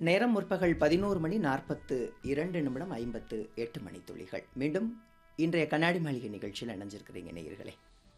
நேரம் முற்பகல் பதினோரு மணி நாற்பத்து இரண்டு நிமிடம் ஐம்பத்து எட்டு மணி துளிகள் மீண்டும் இன்றைய கண்ணாடி மாளிகை நிகழ்ச்சியில் இணைஞ்சிருக்கிறீங்க நேயர்களே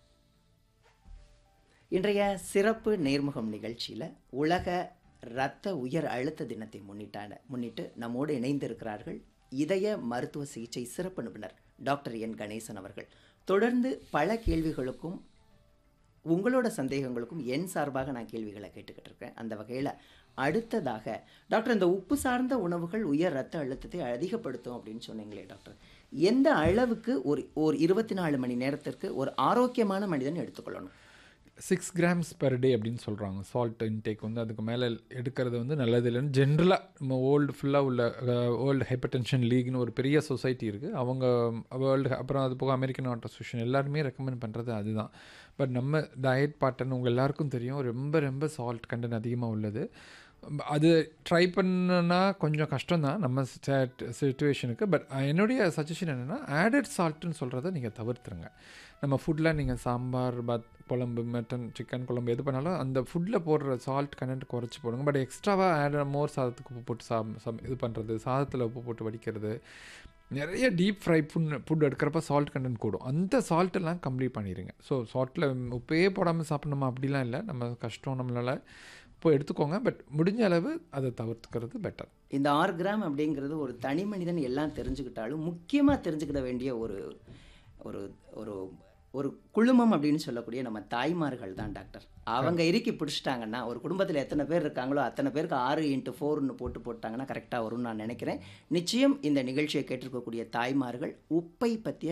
இன்றைய சிறப்பு நேர்முகம் நிகழ்ச்சியில் உலக இரத்த உயர் அழுத்த தினத்தை முன்னிட்டான முன்னிட்டு நம்மோடு இணைந்திருக்கிறார்கள் இதய மருத்துவ சிகிச்சை சிறப்பு நிபுணர் டாக்டர் என் கணேசன் அவர்கள் தொடர்ந்து பல கேள்விகளுக்கும் உங்களோட சந்தேகங்களுக்கும் என் சார்பாக நான் கேள்விகளை கேட்டுக்கிட்டு இருக்கேன் அந்த வகையில் அடுத்ததாக டாக்டர் இந்த உப்பு சார்ந்த உணவுகள் உயர் ரத்த அழுத்தத்தை அதிகப்படுத்தும் அப்படின்னு சொன்னீங்களே டாக்டர் எந்த அளவுக்கு ஒரு ஒரு இருபத்தி நாலு மணி நேரத்திற்கு ஒரு ஆரோக்கியமான மனிதன் எடுத்துக்கொள்ளணும் சிக்ஸ் கிராம்ஸ் பெர் டே அப்படின்னு சொல்கிறாங்க சால்ட் இன்டேக் வந்து அதுக்கு மேலே எடுக்கிறது வந்து நல்லது இல்லைன்னு ஜென்ரலாக நம்ம வேர்ல்டு ஃபுல்லாக உள்ள வேர்ல்டு ஹைப்பர்டென்ஷன் லீக்னு ஒரு பெரிய சொசைட்டி இருக்குது அவங்க வேர்ல்டு அப்புறம் அது போக அமெரிக்கன் ஹார்ட் அசோசியேஷன் எல்லாருமே ரெக்கமெண்ட் பண்ணுறது அதுதான் பட் நம்ம டயட் பாட்டன் உங்கள் எல்லாருக்கும் தெரியும் ரொம்ப ரொம்ப சால்ட் கண்டென்ட் அதிகமாக உள்ளது அது ட்ரை பண்ணனா கொஞ்சம் கஷ்டம் தான் நம்ம சுச்சுவேஷனுக்கு பட் என்னுடைய சஜஷன் என்னென்னா ஆடட் சால்ட்டுன்னு சொல்கிறத நீங்கள் தவிர்த்துருங்க நம்ம ஃபுட்டில் நீங்கள் சாம்பார் பத் குழம்பு மட்டன் சிக்கன் குழம்பு எது பண்ணாலும் அந்த ஃபுட்டில் போடுற சால்ட் கண்டென்ட் குறைச்சி போடுங்க பட் எக்ஸ்ட்ராவாக ஆட் மோர் சாதத்துக்கு உப்பு போட்டு சா சம் இது பண்ணுறது சாதத்தில் உப்பு போட்டு வடிக்கிறது நிறைய டீப் ஃப்ரை ஃபுட் ஃபுட் எடுக்கிறப்ப சால்ட் கண்டென்ட் கூடும் அந்த சால்ட்டெல்லாம் கம்ப்ளீட் பண்ணிடுங்க ஸோ சால்ட்டில் உப்பே போடாமல் சாப்பிடணுமா அப்படிலாம் இல்லை நம்ம கஷ்டம் நம்மளால் இப்போ எடுத்துக்கோங்க பட் முடிஞ்ச அளவு அதை தவிர்த்துக்கிறது பெட்டர் இந்த ஆறு கிராம் அப்படிங்கிறது ஒரு தனி மனிதன் எல்லாம் தெரிஞ்சுக்கிட்டாலும் முக்கியமாக தெரிஞ்சுக்கிட வேண்டிய ஒரு ஒரு ஒரு ஒரு குழுமம் அப்படின்னு சொல்லக்கூடிய நம்ம தாய்மார்கள் தான் டாக்டர் அவங்க இறுக்கி பிடிச்சிட்டாங்கன்னா ஒரு குடும்பத்தில் எத்தனை பேர் இருக்காங்களோ அத்தனை பேருக்கு ஆறு இன்ட்டு ஃபோர்னு போட்டு போட்டாங்கன்னா கரெக்டாக வரும்னு நான் நினைக்கிறேன் நிச்சயம் இந்த நிகழ்ச்சியை கேட்டிருக்கக்கூடிய தாய்மார்கள் உப்பை பற்றிய